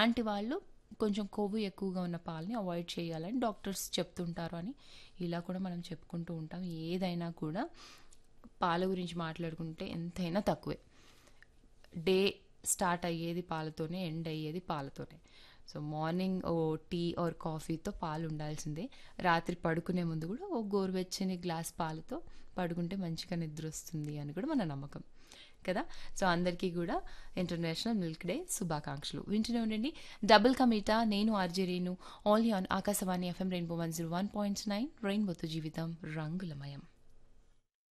అలాంటి వాళ్ళు కొంచెం కొవ్వు ఎక్కువగా ఉన్న పాలని అవాయిడ్ చేయాలని డాక్టర్స్ చెప్తుంటారు అని ఇలా కూడా మనం చెప్పుకుంటూ ఉంటాం ఏదైనా కూడా పాల గురించి మాట్లాడుకుంటే ఎంతైనా తక్కువే డే స్టార్ట్ అయ్యేది పాలతోనే ఎండ్ అయ్యేది పాలతోనే సో మార్నింగ్ ఓ టీ ఆర్ కాఫీతో పాలు ఉండాల్సిందే రాత్రి పడుకునే ముందు కూడా ఓ గోరువెచ్చని గ్లాస్ పాలతో పడుకుంటే మంచిగా నిద్ర వస్తుంది అని కూడా మన నమ్మకం కదా సో అందరికీ కూడా ఇంటర్నేషనల్ మిల్క్ డే శుభాకాంక్షలు వింటూనే ఉండండి డబుల్ కమీటా నేను RJ Renu all on Akashvani FM rainbow one zero one point nine రెయిన్బోతో జీవితం రంగులమయం